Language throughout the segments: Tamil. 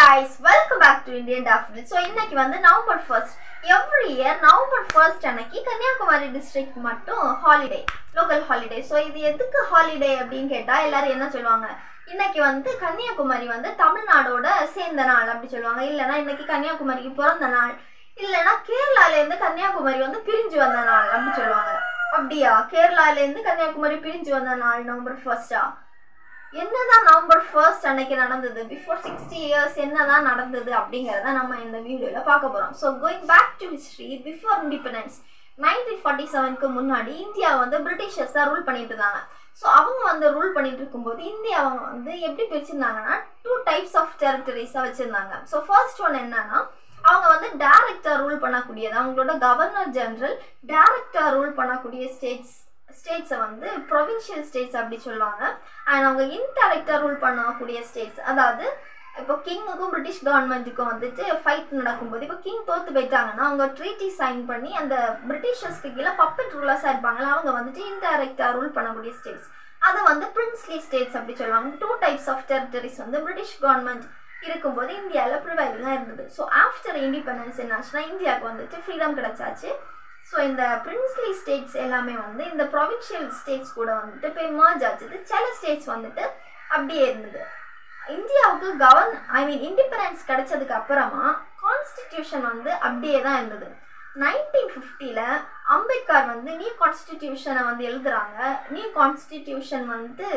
guys welcome back to Indian டாஃபில் ஸோ இன்னைக்கு வந்து November first every year November first அன்னைக்கு கன்னியாகுமரி டிஸ்ட்ரிக்ட் மட்டும் ஹாலிடே லோக்கல் ஹாலிடே ஸோ இது எதுக்கு ஹாலிடே அப்படின்னு கேட்டால் எல்லாரும் என்ன சொல்லுவாங்க இன்னைக்கு வந்து கன்னியாகுமரி வந்து தமிழ்நாடோட சேர்ந்த நாள் அப்படி சொல்லுவாங்க இல்லைன்னா இன்னைக்கு கன்னியாகுமரிக்கு பிறந்த நாள் இல்லைன்னா கேரளாலேருந்து கன்னியாகுமரி வந்து பிரிஞ்சு வந்த நாள் அப்படி சொல்லுவாங்க அப்படியா கேரளாலேருந்து கன்னியாகுமரி பிரிஞ்சு வந்த நாள் நவம்பர் ஃபர்ஸ்டா என்னதான் நவம்பர் ஃபர்ஸ்ட் அன்னைக்கு நடந்தது பிஃபோர் சிக்ஸ்டி இயர்ஸ் என்னதான் நடந்தது அப்படிங்கிறத நம்ம இந்த வீடியோவில் பார்க்க போகிறோம் so going back to history before independence nineteen forty செவனுக்கு முன்னாடி இந்தியா வந்து பிரிட்டிஷர்ஸ் தான் ரூல் பண்ணிட்டு இருந்தாங்க ஸோ அவங்க வந்து ரூல் பண்ணிட்டு இருக்கும்போது இந்தியாவை வந்து எப்படி பிரிச்சிருந்தாங்கன்னா டூ டைப்ஸ் ஆஃப் டெரிட்டரிஸாக வச்சுருந்தாங்க ஸோ ஃபர்ஸ்ட் ஒன் என்னன்னா அவங்க வந்து டைரக்டாக ரூல் பண்ணக்கூடியது அவங்களோட கவர்னர் ஜெனரல் டைரக்டாக ரூல் பண்ணக்கூடிய ஸ்டேட்ஸ் ஸ்டேட்ஸை வந்து ப்ரொவின்ஷியல் ஸ்டேட்ஸ் அப்படி சொல்லுவாங்க அண்ட் அவங்க இன்டைரக்டாக ரூல் பண்ணக்கூடிய ஸ்டேட்ஸ் அதாவது இப்போ கிங்குக்கும் பிரிட்டிஷ் கவர்மெண்ட்டுக்கும் வந்துட்டு ஃபைட் நடக்கும்போது இப்போ கிங் தோத்து போயிட்டாங்கன்னா அவங்க ட்ரீட்டி சைன் பண்ணி அந்த பிரிட்டிஷர்ஸ்க்கு கீழே பப்பட் ரூலர்ஸாக இருப்பாங்களா அவங்க வந்துட்டு இன்டைரக்டாக ரூல் பண்ணக்கூடிய ஸ்டேட்ஸ் அதை வந்து பிரின்ஸ்லி ஸ்டேட்ஸ் அப்படி சொல்லுவாங்க டூ டைப்ஸ் ஆஃப் டெரிட்டரிஸ் வந்து பிரிட்டிஷ் கவர்மெண்ட் இருக்கும்போது இந்தியாவில் ப்ரிவைலிங்காக இருந்தது ஸோ ஆஃப்டர் இண்டிபெண்டன்ஸ் என்னாச்சுன்னா இந்தியாவுக்கு வந்துட்டு ஃப்ரீடம் கிடைச்சாச்சு ஸோ இந்த பிரின்ஸ்லி ஸ்டேட்ஸ் எல்லாமே வந்து இந்த ப்ரொவின்ஷியல் ஸ்டேட்ஸ் கூட வந்துட்டு போய் மர்ஜ் ஆச்சுது சில ஸ்டேட்ஸ் வந்துட்டு அப்படியே இருந்தது இந்தியாவுக்கு கவர்ன் ஐ மீன் இண்டிபெண்டன்ஸ் கிடைச்சதுக்கு அப்புறமா கான்ஸ்டிடியூஷன் வந்து அப்படியே தான் இருந்தது நைன்டீன் ஃபிஃப்டியில் அம்பேத்கர் வந்து நியூ கான்ஸ்டிடியூஷனை வந்து எழுதுறாங்க நியூ கான்ஸ்டிடியூஷன் வந்து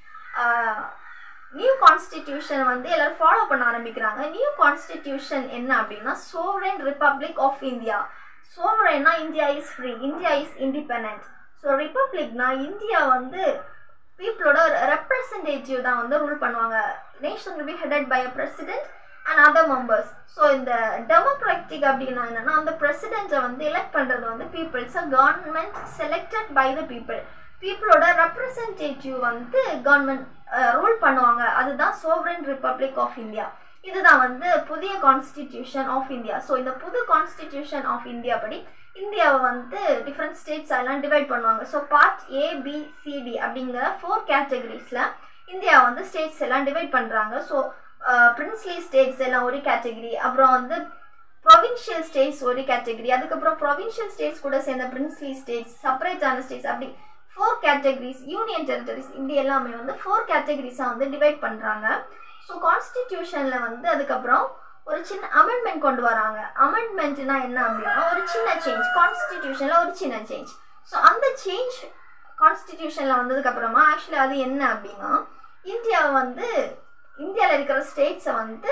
நியூ கான்ஸ்டிடியூஷன் வந்து எல்லாரும் ஃபாலோ பண்ண ஆரம்பிக்கிறாங்க நியூ கான்ஸ்டிடியூஷன் என்ன அப்படின்னா சோவரன் ரிப்பப்ளிக் ஆஃப் இந்தியா சோவரன்னா India is free India is independent so ரிப்பப்ளிக்னா இந்தியா வந்து பீப்புளோட ரெப்ரசன்டேட்டிவ் தான் வந்து ரூல் பண்ணுவாங்க nation will be headed by a president and other members so இந்த டெமோக்ராட்டிக் அப்படின்னா என்னன்னா அந்த பிரசிடென்ட்டை வந்து எலெக்ட் பண்ணுறது வந்து people's government selected by the people பீப்புளோட ரெப்ரசன்டேட்டிவ் வந்து கவர்மெண்ட் ரூல் பண்ணுவாங்க அதுதான் சோவரன் ரிப்பப்ளிக் ஆஃப் இந்தியா இதுதான் வந்து புதிய கான்ஸ்டிடியூஷன் ஆஃப் இந்தியா ஸோ இந்த புது கான்ஸ்டிடியூஷன் ஆஃப் இந்தியா படி இந்தியாவை வந்து டிஃப்ரெண்ட் ஸ்டேட்ஸ் எல்லாம் டிவைட் பண்ணுவாங்க so part A B C D அப்படிங்கிற ஃபோர் கேட்டகரிஸில் இந்தியா வந்து ஸ்டேட்ஸ் எல்லாம் டிவைட் பண்ணுறாங்க ஸோ பிரின்ஸ்லி ஸ்டேட்ஸ் எல்லாம் ஒரு கேட்டகரி அப்புறம் வந்து ப்ரொவின்ஷியல் ஸ்டேட்ஸ் ஒரு கேட்டகரி அதுக்கப்புறம் ப்ரொவின்ஷியல் ஸ்டேட்ஸ் கூட சேர்ந்த பிரின்ஸ்லி ஸ்டேட்ஸ் செப்பரேட்டான ஸ்டேட்ஸ் அப்படி ஃபோர் கேட்டகரிஸ் யூனியன் டெரிட்டரிஸ் இப்படி எல்லாமே வந்து ஃபோர் கேட்டகரிஸாக வந்து டிவைட் பண்ணுறாங்க ஸோ கான்ஸ்டிடியூஷனில் வந்து அதுக்கப்புறம் ஒரு சின்ன அமெண்ட்மெண்ட் கொண்டு வராங்க அமெண்ட்மெண்ட்னா என்ன அப்படின்னா ஒரு சின்ன சேஞ்ச் கான்ஸ்டிடியூஷனில் ஒரு சின்ன சேஞ்ச் ஸோ அந்த சேஞ்ச் கான்ஸ்டிடியூஷனில் வந்ததுக்கப்புறமா ஆக்சுவலி அது என்ன அப்படின்னா இந்தியாவை வந்து இந்தியாவில் இருக்கிற ஸ்டேட்ஸை வந்து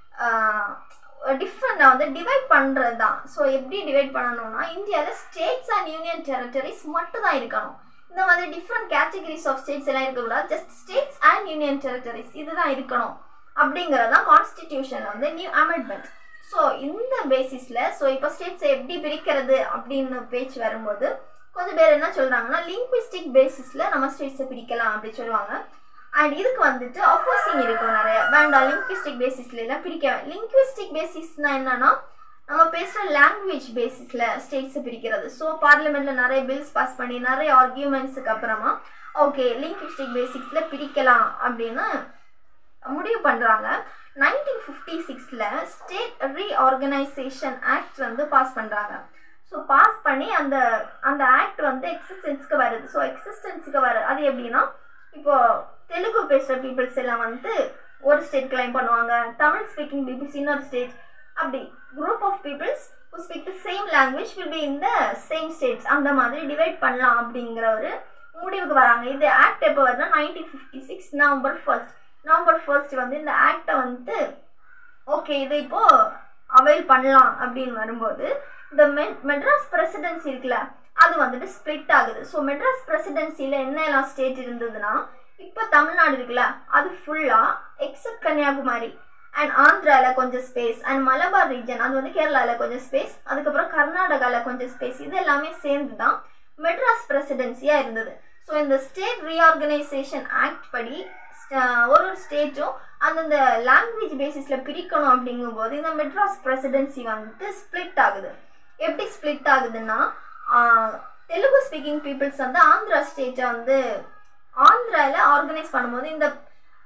டிஃப்ரெண்டாக வந்து டிவைட் பண்ணுறது தான் ஸோ எப்படி டிவைட் பண்ணணும்னா இந்தியாவில் ஸ்டேட்ஸ் அண்ட் யூனியன் டெரிட்டரிஸ் மட்டும் தான் இருக்கணும் இந்த மாதிரி டிஃப்ரெண்ட் கேட்டகரிஸ் ஆஃப் ஸ்டேட்ஸ் எல்லாம் இருக்கக்கூடாது just states and union territories இதுதான் இருக்கணும் அப்படிங்கிறதான் கான்ஸ்டிடியூஷனில் வந்து நியூ அமெண்ட்மெண்ட் ஸோ இந்த பேசிஸில் ஸோ இப்போ ஸ்டேட்ஸை எப்படி பிரிக்கிறது அப்படின்னு பேச்சு வரும்போது கொஞ்சம் பேர் என்ன சொல்கிறாங்கன்னா லிங்க்விஸ்டிக் பேசிஸில் நம்ம ஸ்டேட்ஸை பிரிக்கலாம் அப்படி சொல்லுவாங்க அண்ட் இதுக்கு வந்துட்டு ஆப்போசிங் இருக்கும் நிறைய வேண்டாம் லிங்க்விஸ்டிக் பேசிஸ்ல எல்லாம் பிரிக்க லிங்க்விஸ்டிக் பேசிஸ்னா என்னன்னா நம்ம பேசுகிற லாங்குவேஜ் பேசிஸில் ஸ்டேட்ஸை பிரிக்கிறது ஸோ பார்லிமெண்ட்டில் நிறைய பில்ஸ் பாஸ் பண்ணி நிறைய ஆர்கியூமெண்ட்ஸுக்கு அப்புறமா ஓகே லிங்க்விஸ்டிக் பேசிக்ஸில் பிரிக்கலாம் அப்படின்னு முடிவு பண்ணுறாங்க நைன்டீன் ஃபிஃப்டி சிக்ஸில் ஸ்டேட் ரீஆர்கனைசேஷன் ஆக்ட் வந்து பாஸ் பண்ணுறாங்க ஸோ பாஸ் பண்ணி அந்த அந்த ஆக்ட் வந்து எக்ஸிஸ்டன்ஸுக்கு வருது ஸோ எக்ஸிஸ்டன்ஸுக்கு வருது அது எப்படின்னா இப்போ தெலுங்கு பேசுகிற பீப்புள்ஸ் எல்லாம் வந்து ஒரு ஸ்டேட் கிளைம் பண்ணுவாங்க தமிழ் ஸ்பீக்கிங் பீப்புள்ஸ் இன்னொரு ஸ்டேட் அப்படி group of peoples who speak the same language will be in the same states அந்த மாதிரி டிவைட் பண்ணலாம் அப்படிங்கிற ஒரு முடிவுக்கு வராங்க இது ஆக்ட் எப்போ வருதுன்னா nineteen fifty six November first November first வந்து இந்த ஆக்டை வந்து ஓகே இது இப்போது அவைல் பண்ணலாம் அப்படின்னு வரும்போது இந்த மெ மெட்ராஸ் பிரசிடென்சி இருக்குல்ல அது வந்துட்டு ஸ்ப்ளிட் ஆகுது ஸோ மெட்ராஸ் பிரசிடென்சியில் என்னெல்லாம் ஸ்டேட் இருந்ததுன்னா இப்போ தமிழ்நாடு இருக்குல்ல அது ஃபுல்லாக எக்ஸப்ட் கன்னியாகுமரி அண்ட் ஆந்திராவில் கொஞ்சம் ஸ்பேஸ் அண்ட் மலபார் ரீஜன் அது வந்து கேரளாவில் கொஞ்சம் ஸ்பேஸ் அதுக்கப்புறம் கர்நாடகாவில் கொஞ்சம் ஸ்பேஸ் இது எல்லாமே சேர்ந்து தான் மெட்ராஸ் பிரசிடென்சியாக இருந்தது ஸோ இந்த ஸ்டேட் ரீஆர்கனைசேஷன் ஆக்ட் படி ஒரு ஒரு ஸ்டேட்டும் அந்தந்த லாங்குவேஜ் பேசிஸில் பிரிக்கணும் அப்படிங்கும்போது இந்த மெட்ராஸ் பிரசிடென்சி வந்துட்டு ஸ்ப்ளிட் ஆகுது எப்படி ஸ்ப்ளிட் ஆகுதுன்னா தெலுங்கு ஸ்பீக்கிங் பீப்புள்ஸ் வந்து ஆந்திரா ஸ்டேட்டை வந்து ஆந்திராவில் ஆர்கனைஸ் பண்ணும்போது இந்த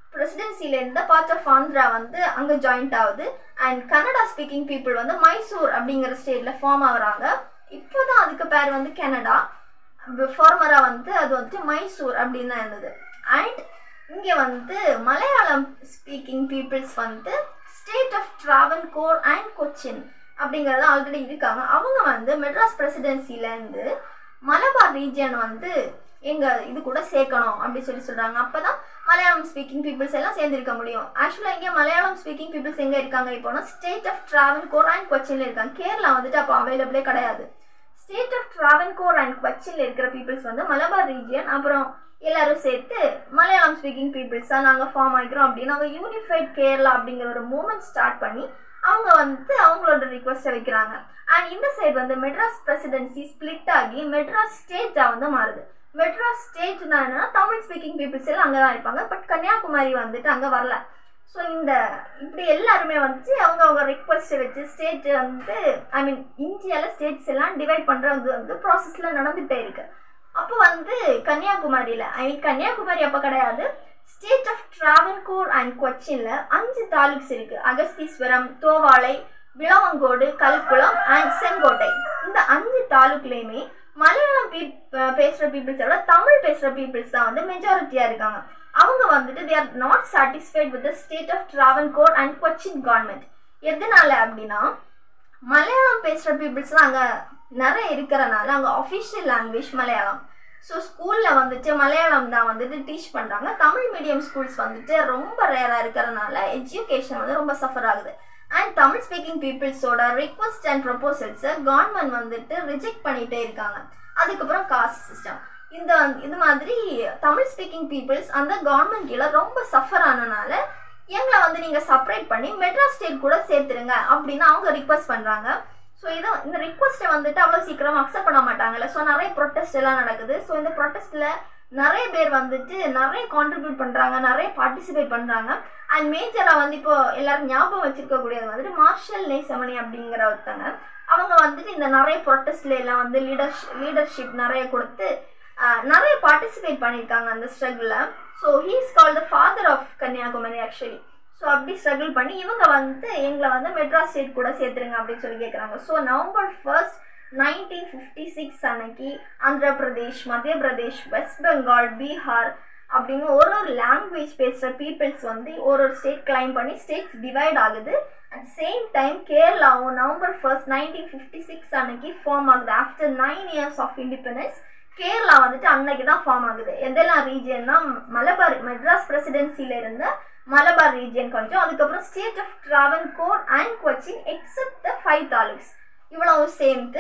பிரசிடென்சில இருந்த பார்ட் ஆஃப் ஆந்திரா வந்து அங்க ஜாயிண்ட் ஆகுது அண்ட் கன்னடா ஸ்பீக்கிங் பீப்புள் வந்து மைசூர் அப்படிங்கிற ஸ்டேட்ல ஃபார்ம் ஆகுறாங்க இப்போதான் அதுக்கு பேர் வந்து கனடா ஃபார்மரா வந்து அது வந்துட்டு மைசூர் அப்படின்னு தான் இருந்தது அண்ட் இங்கே வந்து மலையாளம் ஸ்பீக்கிங் பீப்புள்ஸ் வந்து state of Travancore and Cochin அப்படிங்கிறது ஆல்ரெடி இருக்காங்க அவங்க வந்து மெட்ராஸ் பிரசிடென்சிலேருந்து மலபார் ரீஜியன் வந்து எங்க இது கூட சேர்க்கணும் அப்படி சொல்லி சொல்றாங்க அப்பதான் மலையாளம் ஸ்பீக்கிங் பீப்புள்ஸ் எல்லாம் சேர்ந்திருக்க முடியும் ஆக்சுவலா இங்க மலையாளம் ஸ்பீக்கிங் பீப்புள்ஸ் எங்க இருக்காங்க இப்போனா ஸ்டேட் ஆஃப் ட்ராவன்கோர் அண்ட் கொச்சின்ல இருக்காங்க கேரளா வந்துட்டு அப்போ அவைலபிளே கிடையாது ஸ்டேட் ஆஃப் ட்ராவன்கோர் அண்ட் கொச்சின்ல இருக்கிற பீப்புள்ஸ் வந்து மலபார் ரீஜியன் அப்புறம் எல்லாரும் சேர்த்து மலையாளம் ஸ்பீக்கிங் பீப்புள்ஸ் தான் நாங்கள் ஃபார்ம் ஆகிக்கிறோம் அப்படின்னு அவங்க யூனிஃபைட் கேரளா அப்படிங்கிற ஒரு மூமெண்ட் ஸ்டார்ட் பண்ணி அவங்க வந்து அவங்களோட ரிக்வஸ்ட்டை வைக்கிறாங்க அண்ட் இந்த சைடு வந்து மெட்ராஸ் பிரசிடென்சி ஸ்பிளிட் ஆகி மெட்ராஸ் ஸ்டேட்டாக வந்து மாறுது மெட்ராஸ் ஸ்டேட்னா என்னன்னா தமிழ் ஸ்பீக்கிங் பீப்புள்ஸ் எல்லாம் அங்கே தான் இருப்பாங்க பட் கன்னியாகுமரி வந்துட்டு அங்கே வரல ஸோ இந்த இப்படி எல்லாருமே வந்து அவங்க அவங்க ரிக்வஸ்ட்டை வச்சு ஸ்டேட் வந்து ஐ மீன் இந்தியாவில் ஸ்டேட்ஸ் எல்லாம் டிவைட் பண்ணுறது வந்து ப்ராசஸில் நடந்துகிட்டே இருக்கு அப்போ வந்து கன்னியாகுமரியில் ஐ மீன் கன்னியாகுமரி அப்போ கிடையாது ஸ்டேட் ஆஃப் ட்ராவன்கோர் அண்ட் கொச்சினில் அஞ்சு தாலுக்ஸ் இருக்குது அகஸ்தீஸ்வரம் தோவாளை விளவங்கோடு கல்குளம் அண்ட் செங்கோட்டை இந்த அஞ்சு தாலுக்லேயுமே மலையாளம் பீ பேசுகிற பீப்புள்ஸை விட தமிழ் பேசுகிற பீப்புள்ஸ் தான் வந்து மெஜாரிட்டியாக இருக்காங்க அவங்க வந்துட்டு they are not satisfied with the state of Travancore and Cochin government எதனால அப்படின்னா மலையாளம் பேசுகிற பீப்புள்ஸ் தான் அங்கே நிறைய இருக்கிறனால அங்கே அஃபிஷியல் லாங்குவேஜ் மலையாளம் ஸோ ஸ்கூலில் வந்துட்டு மலையாளம் தான் வந்துட்டு டீச் பண்ணுறாங்க தமிழ் மீடியம் ஸ்கூல்ஸ் வந்துட்டு ரொம்ப ரேராக இருக்கிறனால எஜுகேஷன் வந்து ரொம்ப சஃபர் ஆகுது அண்ட் தமிழ் ஸ்பீக்கிங் பீப்புள்ஸோட ரிக்வஸ்ட் அண்ட் ப்ரொபோசல்ஸை கவர்மெண்ட் வந்துட்டு ரிஜெக்ட் பண்ணிகிட்டே இருக்காங்க அதுக்கப்புறம் காஸ்ட் சிஸ்டம் இந்த இது மாதிரி தமிழ் ஸ்பீக்கிங் பீப்புள்ஸ் அந்த கவர்மெண்ட் கீழே ரொம்ப சஃபர் ஆனனால எங்களை வந்து நீங்கள் செப்பரேட் பண்ணி மெட்ராஸ் ஸ்டேட் கூட சேர்த்துருங்க அப்படின்னு அவங்க ரிக்வஸ்ட் பண்ணுறாங்க ஸோ இதை இந்த ரிக்வஸ்ட்டை வந்துட்டு அவ்வளோ சீக்கிரம் அக்செப்ட் பண்ண மாட்டாங்கல்ல ஸோ நிறைய ப்ரொட்டஸ்ட் எல்லாம் நடக்குது ஸோ இந்த ப்ரொட்டஸ்ட்டில் நிறைய பேர் வந்துட்டு நிறைய கான்ட்ரிபியூட் பண்ணுறாங்க நிறைய பார்ட்டிசிபேட் பண்ணுறாங்க அண்ட் மேஜராக வந்து இப்போ எல்லாரும் ஞாபகம் வச்சிருக்கக்கூடியது வந்துட்டு மார்ஷல் நேசமணி அப்படிங்கிற ஒருத்தங்க அவங்க வந்துட்டு இந்த நிறைய ப்ரொட்டஸ்ட்ல எல்லாம் வந்து லீடர்ஷிப் லீடர்ஷிப் நிறைய கொடுத்து நிறைய பார்ட்டிசிபேட் பண்ணியிருக்காங்க அந்த ஸ்ட்ரகிளில் so he is call the father of Kanyakumari actually so அப்படி ஸ்ட்ரகிள் பண்ணி இவங்க வந்து எங்களை வந்து மெட்ராஸ் ஸ்டேட் கூட சேர்த்துருங்க அப்படின்னு சொல்லி கேட்குறாங்க so November first nineteen fifty six அன்னைக்கு ஆந்திர பிரதேஷ் மத்திய பிரதேஷ் வெஸ்ட் பெங்கால் பீகார் அப்படின்னு ஒரு ஒரு லாங்குவேஜ் பேசுகிற பீப்புள்ஸ் வந்து ஒரு ஒரு ஸ்டேட் கிளைம் பண்ணி ஸ்டேட்ஸ் டிவைட் ஆகுது அட் சேம் டைம் கேரளாவும் November first nineteen fifty six அன்னைக்கு ஃபார்ம் ஆகுது after nine years of independence Kerala வந்துட்டு அன்னைக்கு தான் ஃபார்ம் ஆகுது எதெல்லாம் ரீஜியன்னா மலபார் மெட்ராஸ் பிரசிடென்சில இருந்த மலபார் ரீஜியன் கொஞ்சம் அதுக்கப்புறம் state of Travancore and Cochin except the five taluks இவ்வளவு சேர்ந்து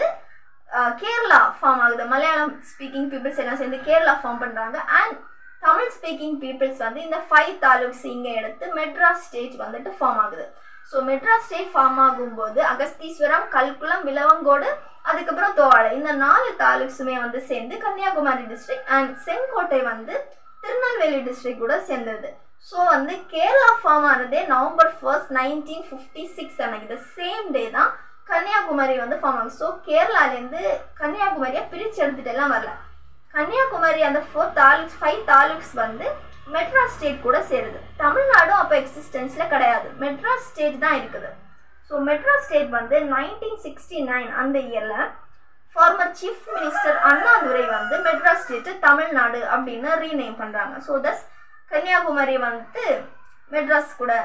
கேரளா ஃபார்ம் ஆகுது மலையாளம் ஸ்பீக்கிங் பீப்புள்ஸ் எல்லாம் சேர்ந்து கேரளா ஃபார்ம் பண்ணுறாங்க அண்ட் தமிழ் ஸ்பீக்கிங் பீப்புள்ஸ் வந்து இந்த ஃபைவ் தாலுக்ஸ் இங்கே எடுத்து மெட்ராஸ் ஸ்டேட் வந்துட்டு ஃபார்ம் ஆகுது ஸோ மெட்ராஸ் ஸ்டேட் ஃபார்ம் ஆகும்போது அகஸ்தீஸ்வரம் கல்குளம் விலவங்கோடு அதுக்கப்புறம் தோவாளை இந்த நாலு தாலுக்ஸுமே வந்து சேர்ந்து கன்னியாகுமரி டிஸ்ட்ரிக்ட் அண்ட் செங்கோட்டை வந்து திருநெல்வேலி டிஸ்ட்ரிக்ட் கூட சேர்ந்தது ஸோ வந்து கேரளா ஃபார்ம் ஆனதே November first nineteen fifty six அன்னைக்கு த சேம் டே தான் கன்னியாகுமரி வந்து ஃபார்ம் ஆகுது ஸோ கேரளாலேருந்து கன்னியாகுமரியை பிரித்து எடுத்துட்டு எல்லாம் வரல கன்னியாகுமரி அந்த ஃபோர் தாலுக்ஸ் ஃபைவ் தாலுக்ஸ் வந்து மெட்ராஸ் ஸ்டேட் கூட சேருது தமிழ்நாடும் அப்போ எக்ஸிஸ்டன்ஸில் கிடையாது மெட்ராஸ் ஸ்டேட் தான் இருக்குது ஸோ மெட்ராஸ் ஸ்டேட் வந்து நைன்டீன் சிக்ஸ்டி நைன் அந்த இயரில் ஃபார்மர் சீஃப் மினிஸ்டர் அண்ணாதுரை வந்து மெட்ராஸ் ஸ்டேட்டு தமிழ்நாடு அப்படின்னு ரீநேம் பண்ணுறாங்க ஸோ தஸ் கன்னியாகுமரி வந்து மெட்ராஸ் கூட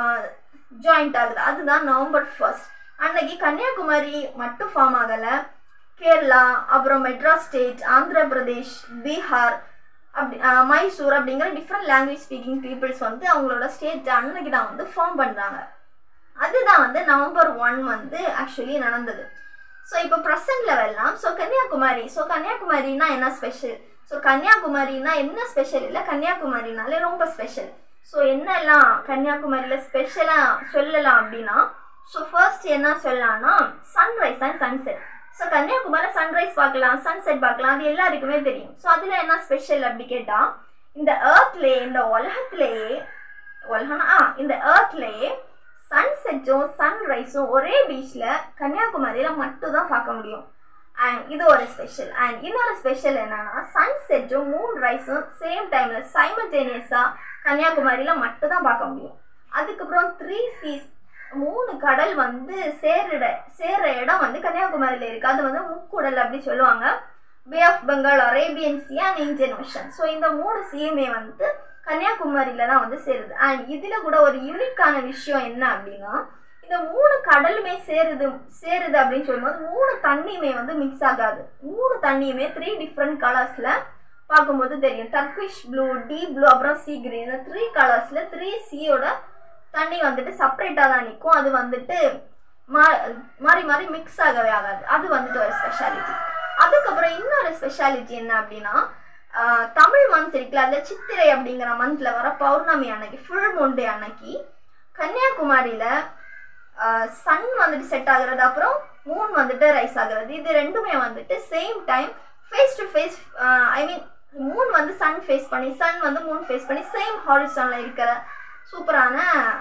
ஜாயிண்ட் ஆகுது அதுதான் நவம்பர் ஃபர்ஸ்ட் அன்னைக்கு கன்னியாகுமரி மட்டும் ஃபார்ம் ஆகலை கேரளா அப்புறம் மெட்ராஸ் ஸ்டேட் ஆந்திர பிரதேஷ் பீகார் அப்படி மைசூர் அப்படிங்கிற டிஃப்ரெண்ட் லாங்குவேஜ் ஸ்பீக்கிங் பீப்புள்ஸ் வந்து அவங்களோட ஸ்டேட் அன்னைக்கு தான் வந்து ஃபார்ம் பண்ணுறாங்க அதுதான் வந்து நவம்பர் ஒன் வந்து ஆக்சுவலி நடந்தது ஸோ இப்போ ப்ரெசன்ட் லெவல்லாம் ஸோ கன்னியாகுமரி ஸோ கன்னியாகுமரினா என்ன ஸ்பெஷல் ஸோ கன்னியாகுமரினா என்ன ஸ்பெஷல் இல்லை கன்னியாகுமரினாலே ரொம்ப ஸ்பெஷல் ஸோ என்னெல்லாம் கன்னியாகுமரியில் ஸ்பெஷலாக சொல்லலாம் அப்படின்னா ஸோ ஃபர்ஸ்ட் என்ன சொல்லலாம்னா sunrise and sunset so Kanyakumari sunrise பார்க்கலாம் சன்செட் பார்க்கலாம் அது எல்லாருக்குமே தெரியும் ஸோ அதில் என்ன ஸ்பெஷல் அப்படி கேட்டால் இந்த ஏர்த்லேயே இந்த உலகத்திலேயே உலகம்னா ஆ இந்த ஏர்த்லேயே சன்செட்டும் சன்ரைஸும் ஒரே பீச்சில் கன்னியாகுமரியில் மட்டும் தான் பார்க்க முடியும் அண்ட் இது ஒரு ஸ்பெஷல் அண்ட் இன்னொரு ஸ்பெஷல் என்னன்னா சன்செட்டும் மூன் ரைஸும் சேம் டைமில் சைமல்டேனியஸாக கன்னியாகுமரியில் மட்டும்தான் பார்க்க முடியும் அதுக்கப்புறம் த்ரீ சீஸ் மூணு கடல் வந்து சேர்ற சேர்ற இடம் வந்து கன்னியாகுமரியில் இருக்குது அது வந்து முக்குடல் அப்படி சொல்லுவாங்க bay of Bengal Arabian sea and Indian ocean so இந்த மூணு சீயுமே வந்து கன்னியாகுமரியில தான் வந்து சேருது அண்ட் இதில் கூட ஒரு யூனிக்கான விஷயம் என்ன அப்படின்னா இந்த மூணு கடலுமே சேருது சேருது அப்படின்னு சொல்லும்போது மூணு தண்ணியுமே வந்து மிக்ஸ் ஆகாது மூணு தண்ணியுமே த்ரீ டிஃப்ரெண்ட் கலர்ஸில் பார்க்கும்போது தெரியும் டர்க்கிஷ் ப்ளூ டீப் ப்ளூ அப்புறம் சீ கிரீன் இந்த த்ரீ கலர்ஸில் த்ரீ சீயோட தண்ணி வந்துட்டு செப்பரேட்டாக தான் நிற்கும் அது வந்துட்டு மா மாறி மாறி மிக்ஸ் ஆகவே ஆகாது அது வந்துட்டு ஒரு ஸ்பெஷாலிட்டி அதுக்கப்புறம் இன்னொரு ஸ்பெஷாலிட்டி என்ன அப்படின்னா ஆஹ், தமிழ் மந்த் இருக்குல்ல அதில் சித்திரை அப்படிங்கிற மந்த்ல வர பௌர்ணமி அன்னைக்கு ஃபுல் மூன் டே அன்னைக்கு கன்னியாகுமரியில் சன் வந்துட்டு செட் ஆகுறது அப்புறம் மூன் வந்துட்டு ரைஸ் ஆகுறது இது ரெண்டுமே வந்துட்டு same time face to face I mean moon வந்து சன் ஃபேஸ் பண்ணி சன் வந்து மூன் ஃபேஸ் பண்ணி சேம் ஹாரிசானில் இருக்கிற சூப்பரான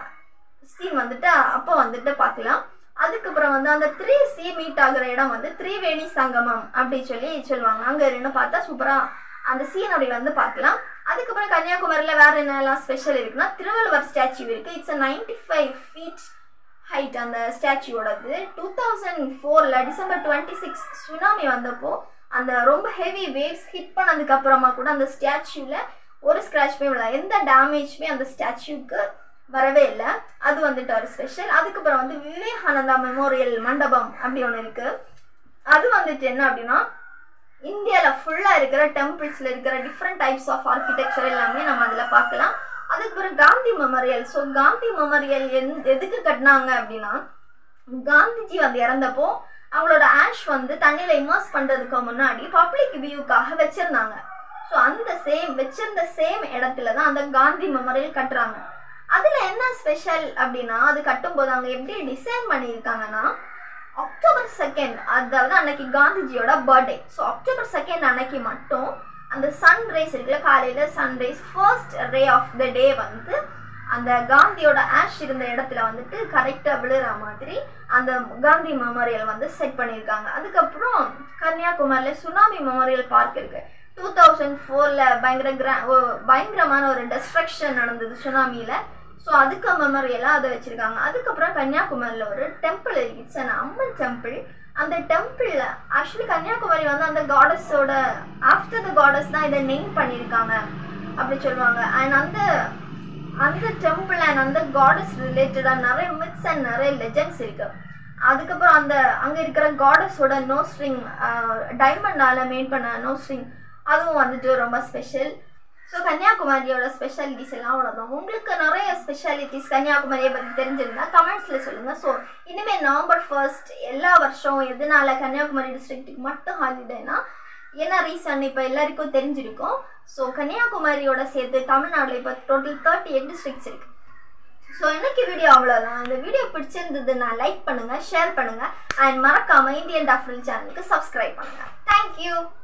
சீன் வந்துட்டு அப்போ வந்துட்டு பார்க்கலாம் அதுக்கப்புறம் வந்து அந்த த்ரீ சி மீட் ஆகுற இடம் வந்து த்ரிவேணி சங்கமம் அப்படி சொல்லி சொல்லுவாங்க அங்கே ரெண்டு பார்த்தா சூப்பராக அந்த சீன் அப்படி வந்து பார்க்கலாம் அதுக்கப்புறம் கன்னியாகுமரியில் வேற என்னெல்லாம் ஸ்பெஷல் இருக்குன்னா திருவள்ளுவர் ஸ்டாச்சு இருக்கு it's a ninety five feet height அந்த ஸ்டாச்சுவோடது டூ தௌசண்ட் ஃபோரில் டிசம்பர் டுவெண்ட்டி சிக்ஸ் சுனாமி வந்தப்போ அந்த ரொம்ப ஹெவி வேவ்ஸ் ஹிட் பண்ணதுக்கு அப்புறமா கூட அந்த ஸ்டாச்சுவில் ஒரு ஸ்க்ராட்ச்மே இல்லை எந்த டேமேஜ்மே அந்த ஸ்டாச்சுக்கு வரவே இல்லை அது வந்துட்டு ஒரு ஸ்பெஷல் அதுக்கப்புறம் வந்து விவேகானந்தா மெமோரியல் மண்டபம் அப்படி ஒன்று இருக்குது அது வந்துட்டு என்ன அப்படின்னா இந்தியாவில் ஃபுல்லாக இருக்கிற டெம்பிள்ஸில் இருக்கிற டிஃப்ரெண்ட் டைப்ஸ் ஆஃப் ஆர்கிடெக்சர் எல்லாமே நம்ம அதில் பார்க்கலாம் அதுக்கப்புறம் Gandhi memorial so Gandhi memorial எந் எதுக்கு கட்டினாங்க அப்படின்னா காந்திஜி வந்து இறந்தப்போ அவங்களோட ஆஷ் வந்து தண்ணியில் இமர்ஸ் பண்ணுறதுக்கு முன்னாடி பப்ளிக் வியூக்காக வச்சுருந்தாங்க ஸோ அந்த சேம் வச்சிருந்த சேம் இடத்துல தான் அந்த காந்தி மெமோரியல் கட்டுறாங்க அதில் என்ன ஸ்பெஷல் அப்படின்னா அது கட்டும்போது அவங்க எப்படி டிசைன் பண்ணியிருக்காங்கன்னா அக்டோபர் செகண்ட் அதாவது அன்னைக்கு காந்திஜியோட பர்த்டே ஸோ அக்டோபர் செகண்ட் அன்னைக்கு மட்டும் அந்த சன் ரேஸ் இருக்குல்ல காலையில் sun rays first ray of the day வந்து அந்த காந்தியோட ஆஷ் இருந்த இடத்துல வந்துட்டு கரெக்டாக விழுற மாதிரி அந்த காந்தி மெமோரியல் வந்து செட் பண்ணியிருக்காங்க அதுக்கப்புறம் கன்னியாகுமரியில் சுனாமி மெமோரியல் பார்க் இருக்கு டூ தௌசண்ட் ஃபோரில் பயங்கர கிரா ஒ- பயங்கரமான ஒரு டெஸ்ட்ரக்ஷன் நடந்தது சுனாமியில் ஸோ அதுக்கு மெமரியலாக அதை வச்சுருக்காங்க அதுக்கப்புறம் கன்னியாகுமரியில் ஒரு டெம்பிள் இருக்கு இட்ஸ் அன் அம்மன் டெம்பிள் அந்த டெம்பிளில் ஆக்சுவலி கன்னியாகுமரி வந்து அந்த காடஸோட ஆஃப்டர் த காடஸ் தான் இதை நெய்ம் பண்ணியிருக்காங்க அப்படி சொல்லுவாங்க அண்ட் அந்த அந்த டெம்பிள் அண்ட் அந்த காடஸ் ரிலேட்டடாக நிறைய மித்ஸ் அண்ட் நிறைய லெஜெண்ட்ஸ் இருக்கு அதுக்கப்புறம் அந்த அங்கே இருக்கிற காடஸோட நோ ஸ்ட்ரிங் டைமண்டால மேட் பண்ண நோ ஸ்ட்ரிங் அதுவும் வந்துட்டு ரொம்ப ஸ்பெஷல் ஸோ கன்னியாகுமரியோட ஸ்பெஷாலிட்டிஸ் எல்லாம் அவ்வளோதான் உங்களுக்கு நிறைய ஸ்பெஷாலிட்டிஸ் கன்னியாகுமரியை பற்றி தெரிஞ்சிருந்தா கமெண்ட்ஸில் சொல்லுங்கள் ஸோ இனிமேல் நவம்பர் ஃபர்ஸ்ட் எல்லா வருஷம் எதனால கன்னியாகுமரி டிஸ்ட்ரிக்ட்டுக்கு மட்டும் ஹாலிடேனா என்ன ரீசன் இப்போ எல்லாருக்கும் தெரிஞ்சிருக்கும் ஸோ கன்னியாகுமரியோட சேர்த்து தமிழ்நாட்டில் இப்போ டோட்டல் தேர்ட்டி எயிட் டிஸ்ட்ரிக்ட்ஸ் இருக்குது ஸோ இன்னைக்கு வீடியோ அவ்வளோதான் இந்த வீடியோ பிடிச்சிருந்ததுன்னா லைக் பண்ணுங்கள் ஷேர் பண்ணுங்கள் அண்ட் மறக்காமல் இந்தியன் டாஃப்ரில் சேனலுக்கு சப்ஸ்கிரைப் பண்ணுங்கள் தேங்க்யூ